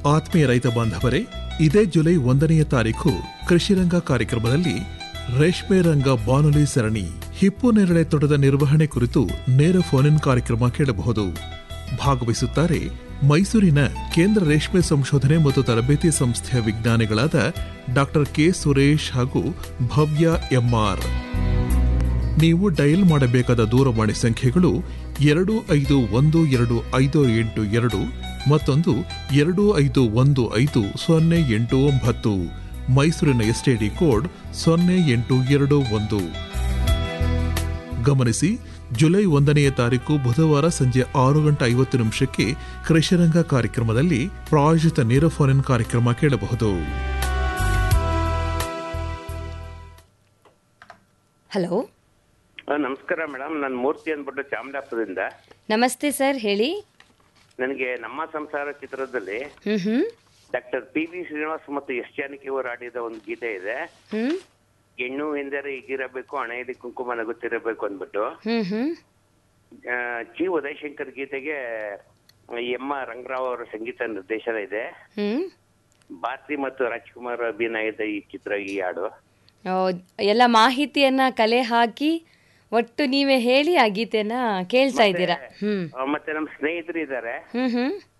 ಆತ್ಮೀಯ ರೈತ ಬಾಂಧವರೇ ಇದೇ ಜುಲೈ ಒಂದನೆಯ ತಾರೀಕು ಕೃಷಿರಂಗ ಕಾರ್ಯಕ್ರಮದಲ್ಲಿ ರೇಷ್ಮೆ ರಂಗ ಬಾನುಲಿ ಸರಣಿ ಹಿಪ್ಪು ನೇರಳೆ ತೋಟದ ನಿರ್ವಹಣೆ ಕುರಿತು ನೇರ ಫೋನ್ ಇನ್ ಕಾರ್ಯಕ್ರಮ ಕೇಳಬಹುದು ಭಾಗವಹಿಸುತ್ತಾರೆ ಮೈಸೂರಿನ ಕೇಂದ್ರ ರೇಷ್ಮೆ ಸಂಶೋಧನೆ ಮತ್ತು ತರಬೇತಿ ಸಂಸ್ಥೆಯ ವಿಜ್ಞಾನಿಗಳಾದ ಡಾಕ್ಟರ್ ಕೆ ಸುರೇಶ್ ಹಾಗೂ ಭವ್ಯ ಎಂಆರ್ ನೀವು ಡಯಲ್ ಮಾಡಬೇಕಾದ ದೂರವಾಣಿ ಸಂಖ್ಯೆಗಳು ಎರಡು ಐದು ಒಂದು ಎರಡು ಐದು ಎಂಟು ಎರಡು ಮತ್ತೊಂದು ಎರಡು ಐದು ಒಂದು ಐದು ಸೊನ್ನೆ ಎಂಟು ಒಂಬತ್ತು ಮೈಸೂರಿನ ಎಸ್ಟಿಡಿ ಕೋಡ್ ಸೊನ್ನೆ ಎಂಟು ಎರಡು ಒಂದು ಗಮನಿಸಿ ಜುಲೈ ಒಂದನೆಯ ತಾರೀಕು ಬುಧವಾರ ಸಂಜೆ ಆರು ಗಂಟೆ ಐವತ್ತು ನಿಮಿಷಕ್ಕೆ ಕೃಷಿರಂಗ ಕಾರ್ಯಕ್ರಮದಲ್ಲಿ ಪ್ರಾಯೋಜಿತ ನೇರ ಫೋನ್ ಇನ್ ಕಾರ್ಯಕ್ರಮ ಕೇಳಬಹುದು ಹಲೋ ಆ, ನಮಸ್ಕಾರ ಮೇಡಮ್ ನಾನು ಮೂರ್ತಿ ಅಂದ್ಬಿಟ್ಟು ಚಾಮರಾಪುರದಿಂದ ನಮಸ್ತೆ ಸರ್ ಹೇಳಿ ನನಗೆ ನಮ್ಮ ಸಂಸಾರ ಚಿತ್ರದಲ್ಲಿ ಹ್ಮ್ ಹ್ಮ್ ಡಾಕ್ಟರ್ ಪಿ ವಿ ಶ್ರೀನಿವಾಸ್ ಮತ್ತು ಎಸ್ ಜಾನಕಿ ಅವರು ಆಡಿದ ಒಂದು ಗೀತೆ ಇದೆ ಹ್ಮ್ ಹೆಣ್ಣು ಎಂದರೆ ಹೀಗಿರಬೇಕು ಹಣೆಯಲ್ಲಿ ಕುಂಕುಮ ನಗುತ್ತಿರಬೇಕು ಅಂದ್ಬಿಟ್ಟು ಹ್ಮ್ ಹ್ಮ್ ಆ, ಜಿ ಉದಯಶಂಕರ್ ಗೀತೆಗೆ ಎಮ್ಮ ರಂಗರಾವ್ ಅವರ ಸಂಗೀತ ನಿರ್ದೇಶನ ಇದೆ ಹ್ಮ್ ಭಾರತಿ ಮತ್ತು ರಾಜ್ಕುಮಾರ್ ಅಭಿನಯದ ಈ ಚಿತ್ರ ಈ ಹಾಡು ಓ, ಎಲ್ಲ ಮಾಹಿತಿಯನ್ನ ಕಲೆ ಹಾಕಿ ಒಟ್ಟು ನೀವೇ ಹೇಳಿ ಆ ಗೀತೆನ ಕೇಳ್ತಾ ಇದ್ದೀರಾ ಹ್ಮ್ ಆ, ಮತ್ತೆ ನಮ್ಮ ಸ್ನೇಹಿತರು ಇದ್ದಾರೆ ಹ್ಮ್ ಹ್ಮ್